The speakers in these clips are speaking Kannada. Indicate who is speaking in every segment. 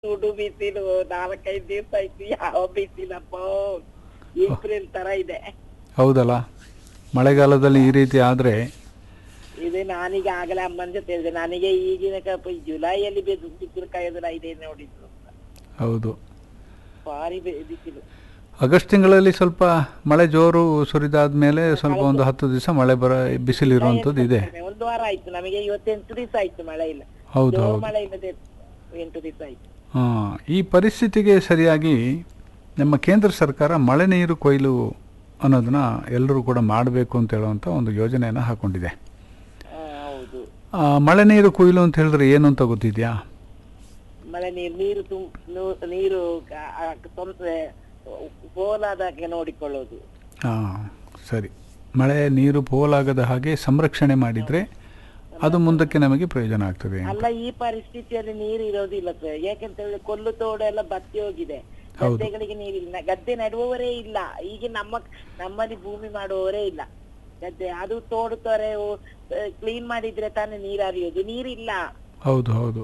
Speaker 1: ಸುಡು ಬಿಸಿಲು ನಾಲ್ಕೈದು ದಿವಸ ಆಯ್ತು ಯಾವ ಬಿಸಿಲಪ್ಪ ಏಪ್ರಿಲ್ ತರ ಇದೆ
Speaker 2: ಹೌದಲ್ಲ ಮಳೆಗಾಲದಲ್ಲಿ ಈ ರೀತಿ ಆದರೆ
Speaker 1: ಇದು ನಾನೀಗ ಆಗಲೇ ಅಮ್ಮನ ಜೊತೆ ಹೇಳಿದೆ ನನಗೆ ಈಗಿನ ಕಪ್ಪ ಜುಲೈಯಲ್ಲಿ ಬೆದು ಬಿಸಿಲು ಕಾಯೋದಿಲ್ಲ ಇದೆ ನೋಡಿದ್ದು
Speaker 2: ಹೌದು
Speaker 1: ಭಾರಿ ಬೆ- ಬಿಸಿಲು
Speaker 2: ಆಗಸ್ಟ್ ತಿಂಗಳಲ್ಲಿ ಸ್ವಲ್ಪ ಮಳೆ ಜೋರು ಸುರಿದಾದ ಮೇಲೆ ಸ್ವಲ್ಪ ಒಂದು ಹತ್ತು ದಿವಸ ಮಳೆ ಬರ ಬಿಸಿಲು ಇರುವಂಥದ್ದು ಇದೆ
Speaker 1: ಒಂದು ವಾರ ಆಯ್ತು ನಮಗೆ ಇವತ್ತೆಂಟು ದಿವಸ ಆಯ್ತು ಮಳೆ ಇಲ್ಲ
Speaker 2: ಹೌದು
Speaker 1: ಜೋರು
Speaker 2: ಹೌದು
Speaker 1: ಮಳೆ ಇಲ್ಲದೆ ಎಂಟು ದಿವಸ ಆಯ್ತು
Speaker 2: ಹಾಂ ಈ ಪರಿಸ್ಥಿತಿಗೆ ಸರಿಯಾಗಿ ನಮ್ಮ ಕೇಂದ್ರ ಸರ್ಕಾರ ಮಳೆ ನೀರು ಕೊಯ್ಲು ಅನ್ನೋದನ್ನ ಎಲ್ಲರೂ ಕೂಡ ಮಾಡಬೇಕು ಅಂತ ಹೇಳುವಂಥ ಒಂದು ಯೋಜನೆಯನ್ನು ಹಾಕೊಂಡಿದೆ
Speaker 1: ಆ, ಹೌದು
Speaker 2: ಆ, ಮಳೆ ನೀರು ಕೊಯ್ಲು ಅಂತ ಹೇಳಿದ್ರೆ ಏನು ಅಂತ ಗೊತ್ತಿದೆಯಾ
Speaker 1: ಮಳೆ ನೀರು ನೀರು ತುಂ ನೂ- ನೀರು ಕ- ಆ ತೊಂದ್ರೆ ಪೋಲಾದಾಗೆ ನೋಡಿಕೊಳ್ಳೋದು
Speaker 2: ಹಾಂ ಸರಿ ಮಳೆ ನೀರು ಪೋಲಾಗದ ಹಾಗೆ ಸಂರಕ್ಷಣೆ ಮಾಡಿದರೆ ಅದು ಮುಂದಕ್ಕೆ ನಮಗೆ ಪ್ರಯೋಜನ ಆಗ್ತದೆ
Speaker 1: ಅಲ್ಲ ಈ ಪರಿಸ್ಥಿತಿಯಲ್ಲಿ ನೀರು ಇರೋದಿಲ್ಲ ಸರ್ ಯಾಕೆಂತ ಹೇಳಿದ್ರೆ ಕೊಲ್ಲು ತೋಡು ಎಲ್ಲ ಬತ್ತಿ ಹೋಗಿದೆ
Speaker 2: ಹೌದು.
Speaker 1: ಗದ್ದೆಗಳಿಗೆ ನೀರಿಲ್ಲ ಗದ್ದೆ ನೆಡುವವರೇ ಇಲ್ಲ ಈಗ ನಮ್ಮ ನಮ್ಮಲ್ಲಿ ಭೂಮಿ ಮಾಡುವವರೇ ಇಲ್ಲ ಗದ್ದೆ ಅದು ತೋಡು ತೊರೆ ಕ್ಲೀನ್ ಮಾಡಿದ್ರೆ ತಾನೇ ನೀರು ಹರಿಯೋದು ನೀರಿಲ್ಲ
Speaker 2: ಹೌದು ಹೌದು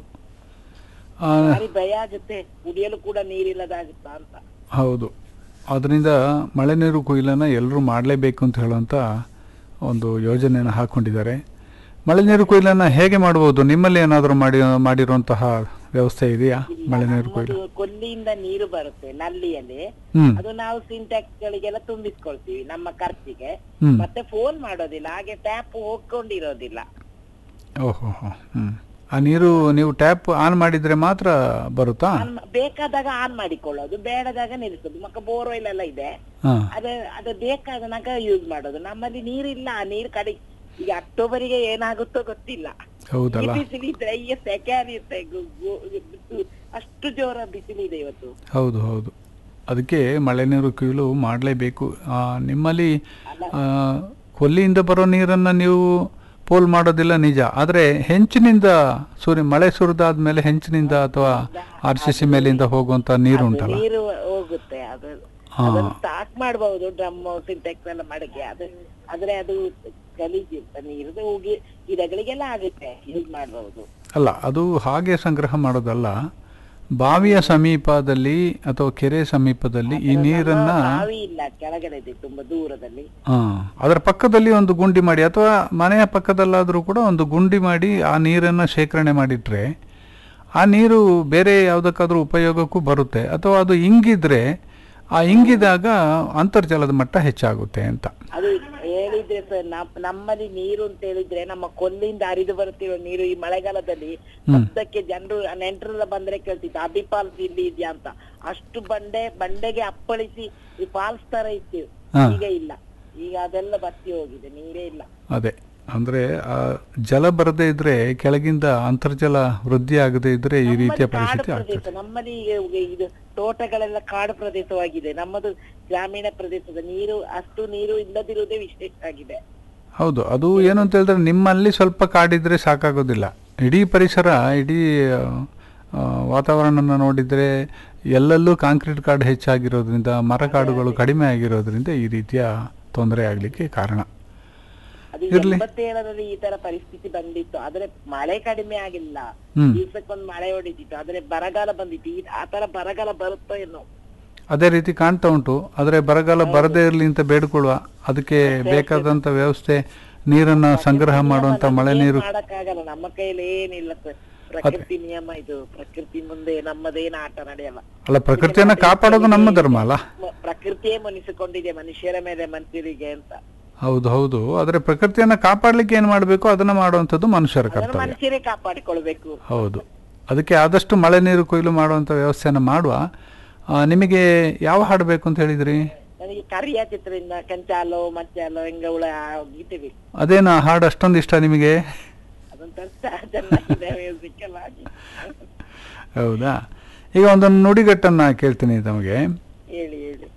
Speaker 2: ಆ,
Speaker 1: ಭಾರಿ ಭಯ ಆಗುತ್ತೆ ಕುಡಿಯಲು ಕೂಡ ನೀರಿಲ್ಲದಾಗುತ್ತಾ ಅಂತ
Speaker 2: ಹೌದು ಅದರಿಂದ ಮಳೆ ನೀರು ಕೊಯ್ಲನ್ನು ಎಲ್ಲರೂ ಮಾಡಲೇಬೇಕು ಅಂತ ಹೇಳುವಂಥ ಒಂದು ಯೋಜನೆಯನ್ನು ಹಾಕ್ಕೊಂಡಿದ್ದಾರೆ ಮಳೆ ನೀರು ಕೊಯ್ಲನ್ನು ಹೇಗೆ ಮಾಡ್ಬೋದು ನಿಮ್ಮಲ್ಲಿ ಏನಾದರೂ ಮಾಡಿ ಮಾಡಿರುವಂತಹ ವ್ಯವಸ್ಥೆ ಇದೆಯಾ
Speaker 1: ಇಲ್ಲ,
Speaker 2: ಮಳೆ ನೀರು ಕೊಯ್ಲು
Speaker 1: ನಮ್ಮದು ಕೊಲ್ಲಿಯಿಂದ ನೀರು ಬರುತ್ತೆ ನಲ್ಲಿಯಲ್ಲಿ
Speaker 2: ಹ್ಞೂ
Speaker 1: ಅದು ನಾವು ಸಿಂಟ್ಯಾಕ್ಸ್ ಗಳಿಗೆಲ್ಲ ತುಂಬಿಸ್ಕೊಳ್ತೀವಿ ನಮ್ಮ ಖರ್ಚಿಗೆ
Speaker 2: ಹ್ಞೂ
Speaker 1: ಮತ್ತೆ ಫೋನ್ ಮಾಡೋದಿಲ್ಲ ಹಾಗೆ ಟ್ಯಾಪ್ ಹೋಗ್ಕೊಂಡಿರೋದಿಲ್ಲ
Speaker 2: ಓಹೋ ಹೋ ಹ್ಞೂ ಆ ನೀರು ನೀವು ಟ್ಯಾಪ್ ಆನ್ ಮಾಡಿದರೆ ಮಾತ್ರ ಬರುತ್ತಾ
Speaker 1: ಆನ್ ಮಾ- ಬೇಕಾದಾಗ ಆನ್ ಮಾಡಿಕೊಳ್ಳೋದು ಬೇಡದಾಗ ನಿಲ್ಲಿಸೋದು ಮಕ್ಕ ಬೋರ್ವೆಲ್ ಎಲ್ಲ ಇದೆ
Speaker 2: ಹಾಂ
Speaker 1: ಅದ ಅದು ಬೇಕಾದನಾಗ ಯೂಸ್ ಮಾಡೋದು ನಮ್ಮಲ್ಲಿ ನೀರಿಲ್ಲ ಆ ನೀರು ಕಡೆ ಈಗ ಅಕ್ಟೋಬರಿಗೆ ಏನಾಗುತ್ತೋ ಗೊತ್ತಿಲ್ಲ ಈ
Speaker 2: ಹೌದಲ್ಲ
Speaker 1: ಬಿಸಿಲಿದ್ರೆ ಈಗ ಸೆಕೆ ಹರಿಯುತ್ತೆ ಗು- ಗು- ಗು- ಅಷ್ಟು ಜೋರ ಬಿಸಿಲಿದೆ ಇವತ್ತು
Speaker 2: ಹೌದು ಹೌದು ಅದಕ್ಕೆ ಮಳೆ ನೀರು ಕೊಯ್ಲು ಮಾಡಲೇಬೇಕು ನಿಮ್ಮಲ್ಲಿ ಆ, ಕೊಲ್ಲಿಯಿಂದ ಬರೋ ನೀರನ್ನು ನೀವು ಪೋಲ್ ಮಾಡೋದಿಲ್ಲ ನಿಜ ಆದರೆ ಹೆಂಚಿನಿಂದ ಸೂರ್ಯ ಮಳೆ ಸುರಿದಾದ್ಮೇಲೆ ಹೆಂಚಿನಿಂದ ಅಥವಾ ಆರ್ ಸಿ ಸಿ ಮೇಲಿಂದ ಹೋಗುವಂಥ ನೀರು
Speaker 1: ಅದು
Speaker 2: ಉಂಟಲ್ಲ
Speaker 1: ನೀರು ಹೋಗುತ್ತೆ ಅದು
Speaker 2: ಹಾ.
Speaker 1: ಅದನ್ನು ಸ್ಟಾಕ್ ಮಾಡಬಹುದು ಡ್ರಮ್ ಸಿಂಟೆಕ್ಸ್ ಎಲ್ಲ ಮಡಕೆ ಅದು ಆದ್ರೆ ಅದು ಗಲೀಜಿರ್ತ ನೀರು ಹೋಗಿ ಗಿಡಗಳಿಗೆಲ್ಲ ಆಗುತ್ತೆ ಯೂಸ್ ಮಾಡಬಹುದು
Speaker 2: ಅಲ್ಲ ಅದು ಹಾಗೆ ಸಂಗ್ರಹ ಮಾಡೋದಲ್ಲ ಬಾವಿಯ ಸಮೀಪದಲ್ಲಿ ಅಥವಾ ಕೆರೆ ಸಮೀಪದಲ್ಲಿ ಈ ನೀರನ್ನು
Speaker 1: ಬಾವಿ ಇಲ್ಲ ಕೆಳಗಡೆ ಇದೆ ತುಂಬಾ ದೂರದಲ್ಲಿ
Speaker 2: ಹಾಂ ಅದರ ಪಕ್ಕದಲ್ಲಿ ಒಂದು ಗುಂಡಿ ಮಾಡಿ ಅಥವಾ ಮನೆಯ ಪಕ್ಕದಲ್ಲಾದರೂ ಕೂಡ ಒಂದು ಗುಂಡಿ ಮಾಡಿ ಆ ನೀರನ್ನು ಶೇಖರಣೆ ಮಾಡಿಟ್ರೆ ಆ ನೀರು ಬೇರೆ ಯಾವುದಕ್ಕಾದ್ರೂ ಉಪಯೋಗಕ್ಕೂ ಬರುತ್ತೆ ಅಥವಾ ಅದು ಇಂಗಿದ್ರೆ ಆ ಇಂಗಿದಾಗ ಅಂತರ್ಜಲದ ಮಟ್ಟ ಹೆಚ್ಚಾಗುತ್ತೆ ಅಂತ
Speaker 1: ಅದು ಹೇಳಿದ್ರೆ ಸರ್ ನಮ್- ನಮ್ಮಲ್ಲಿ ನೀರು ಅಂತ ಹೇಳಿದ್ರೆ ನಮ್ಮ ಕೊಲ್ಲಿಂದ ಹರಿದು ಬರುತ್ತಿರೋ ನೀರು ಈ ಮಳೆಗಾಲದಲ್ಲಿ ಶಬ್ದಕ್ಕೆ ಜನರು ನೆಂಟರೆಲ್ಲ ಬಂದ್ರೆ ಕೇಳ್ತಿತ್ತು ಅಬಿ ಫಾಲ್ಸ್ ಇಲ್ಲಿ ಇದೆಯಾ ಅಂತ ಅಷ್ಟು ಬಂಡೆ ಬಂಡೆಗೆ ಅಪ್ಪಳಿಸಿ ಈ ಫಾಲ್ಸ್ ತರ ಇತ್ತು
Speaker 2: ಹಾ.
Speaker 1: ಈಗ ಇಲ್ಲ ಈಗ ಅದೆಲ್ಲ ಬತ್ತಿ ಹೋಗಿದೆ ನೀರೇ ಇಲ್ಲ
Speaker 2: ಅದೇ ಅಂದರೆ ಜಲ ಬರದೇ ಇದ್ರೆ ಕೆಳಗಿಂದ ಅಂತರ್ಜಲ ವೃದ್ಧಿ ಆಗದೇ ಇದ್ರೆ ಈ ರೀತಿಯ
Speaker 1: ನಮ್ಮಲ್ಲಿ ಕಾಡು
Speaker 2: ಪರಿಸ್ಥಿತಿ ಆಗ್ತದೆ
Speaker 1: ಪ್ರದೇಶ ನಮ್ಮಲ್ಲಿ ಈಗ ಇದು ತೋಟಗಳೆಲ್ಲ ಕಾಡು ಪ್ರದೇಶವಾಗಿದೆ ನಮ್ಮದು ಗ್ರಾಮೀಣ ಪ್ರದೇಶದ ನೀರು ಅಷ್ಟು ನೀರು ಇಲ್ಲದಿರುವುದೇ ವಿಶೇಷ ಆಗಿದೆ
Speaker 2: ಹೌದು ಅದು ಏನು ಅಂತ ಹೇಳಿದ್ರೆ ನಿಮ್ಮಲ್ಲಿ ಸ್ವಲ್ಪ ಕಾಡಿದ್ರೆ ಸಾಕಾಗೋದಿಲ್ಲ ಇಡೀ ಪರಿಸರ ಇಡೀ ಆ, ವಾತಾವರಣನ ನೋಡಿದರೆ ಎಲ್ಲೆಲ್ಲೂ ಕಾಂಕ್ರೀಟ್ ಕಾಡು ಹೆಚ್ಚಾಗಿರೋದ್ರಿಂದ ಮರ ಕಾಡುಗಳು ಕಡಿಮೆ ಆಗಿರೋದ್ರಿಂದ ಈ ರೀತಿಯ ತೊಂದರೆ ಆಗಲಿಕ್ಕೆ ಕಾರಣ
Speaker 1: ಅದು
Speaker 2: ಇರ್ಲಿ.
Speaker 1: ಎಂಬತ್ತೇಳರಲ್ಲಿ ಈ ತರ ಪರಿಸ್ಥಿತಿ ಬಂದಿತ್ತು ಆದ್ರೆ ಮಳೆ ಕಡಿಮೆ ಆಗಿಲ್ಲ
Speaker 2: ಹ್ಮ್.
Speaker 1: ದಿವ್ಸಕ್ಕೊಂದು ಮಳೆ ಹೊಡಿತಿತ್ತು ಆದ್ರೆ ಬರಗಾಲ ಬಂದಿತ್ತು ಈ ಆ ತರ ಬರಗಾಲ ಬರುತ್ತೋ ಏನೋ
Speaker 2: ಅದೇ ರೀತಿ ಕಾಣ್ತಾ ಉಂಟು ಆದರೆ ಬರಗಾಲ ಬರದೇ ಇರಲಿ ಅಂತ ಬೇಡ್ಕೊಳ್ಳುವ ಅದಕ್ಕೆ ಬೇಕಾದಂಥ ವ್ಯವಸ್ಥೆ ನೀರನ್ನು ಸಂಗ್ರಹ ಮಾಡುವಂಥ ಮಳೆ
Speaker 1: ಏನ್
Speaker 2: ನೀರು
Speaker 1: ಮಾಡಕ್ಕಾಗಲ್ಲ ನಮ್ಮ ಕೈಯಲ್ಲಿ ಏನಿಲ್ಲ ಸರ್ ಪ್ರಕೃತಿ ನಿಯಮ ಇದು ಪ್ರಕೃತಿ ಮುಂದೆ ನಮ್ಮದೇನು ಆಟ ನಡೆಯಲ್ಲ
Speaker 2: ಅಲ್ಲ ಪ್ರಕೃತಿಯನ್ನು ಕಾಪಾಡೋದು ನಮ್ಮ ಧರ್ಮ ಅಲ್ಲ
Speaker 1: ಮ- ಪ್ರಕೃತಿಯೇ ಮುನಿಸಿಕೊಂಡಿದೆ ಮನುಷ್ಯರ ಮೇಲೆ ಮನುಷ್ಯರಿಗೆ ಅಂತ
Speaker 2: ಹೌದು ಹೌದು ಆದರೆ ಪ್ರಕೃತಿಯನ್ನು ಕಾಪಾಡಲಿಕ್ಕೆ ಏನು ಮಾಡಬೇಕು ಅದನ್ನು ಮಾಡುವಂಥದ್ದು ಮನುಷ್ಯರ
Speaker 1: ಅದನ್ನು
Speaker 2: ಕರ್ತವ್ಯ
Speaker 1: ಮನುಷ್ಯರೇ ಕಾಪಾಡಿಕೊಳ್ಬೇಕು
Speaker 2: ಹೌದು ಅದಕ್ಕೆ ಆದಷ್ಟು ಮಳೆ ನೀರು ಕೊಯ್ಲು ಮಾಡುವಂಥ ವ್ಯವಸ್ಥೆಯನ್ನು ಮಾಡುವ ಆ, ನಿಮಗೆ ಯಾವ ಹಾಡು ಬೇಕು ಅಂತ ಹೇಳಿದ್ರಿ
Speaker 1: ನನಗೆ ಕರಿಯ ಚಿತ್ರದಿಂದ ಕಂಚಾಲೋ ಮಚ್ಚಾಲೋ ಹೆಂಗವಳ ಗೀತೆ ಬೇಕು
Speaker 2: ಅದೇನು ಆ ಹಾಡು ಅಷ್ಟೊಂದು ಇಷ್ಟ ನಿಮಗೆ
Speaker 1: ಅದೊಂಥರ ಚ- ಚೆನ್ನಾಗಿದೆ ಮ್ಯೂಸಿಕ್ ಎಲ್ಲ ಆಗಿ
Speaker 2: ಹೌದಾ ಈಗ ಒಂದೊಂದು ನುಡಿಗಟ್ಟನ್ನು ಕೇಳ್ತೀನಿ ತಮಗೆ
Speaker 1: ಹೇಳಿ ಹೇಳಿ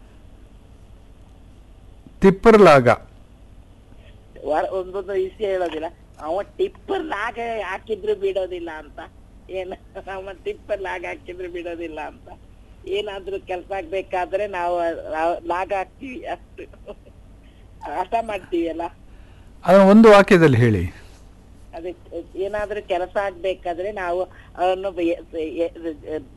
Speaker 2: ತಿಪ್ಪರ್ಲಾಗ
Speaker 1: ವರ- ಒಂದೊಂದು ವಿಷಯ ಹೇಳೋದಿಲ್ಲ ಅವ ಟಿಪ್ಪರ್ ಲಾಗ ಹಾಕಿದ್ರು ಬಿಡೋದಿಲ್ಲ ಅಂತ ಏನ ಅವ ಟಿಪ್ಪರ್ ಲಾಗ ಹಾಕಿದ್ರು ಬಿಡೋದಿಲ್ಲ ಅಂತ ಏನಾದ್ರೂ ಕೆಲ್ಸ ಆಗ್ಬೇಕಾದ್ರೆ ನಾವು ನಾವು ಲಾಗ ಹಾಕ್ತಿವಿ ಅಷ್ಟು ಹಠ ಮಾಡ್ತೀವಿ ಅಲ್ಲ
Speaker 2: ಅದನ್ನು ಒಂದು ವಾಕ್ಯದಲ್ಲಿ ಹೇಳಿ
Speaker 1: ಅದಕ್ಕೆ ಏನಾದ್ರೂ ಕೆಲಸ ಆಗ್ಬೇಕಾದ್ರೆ ನಾವು ಅವನು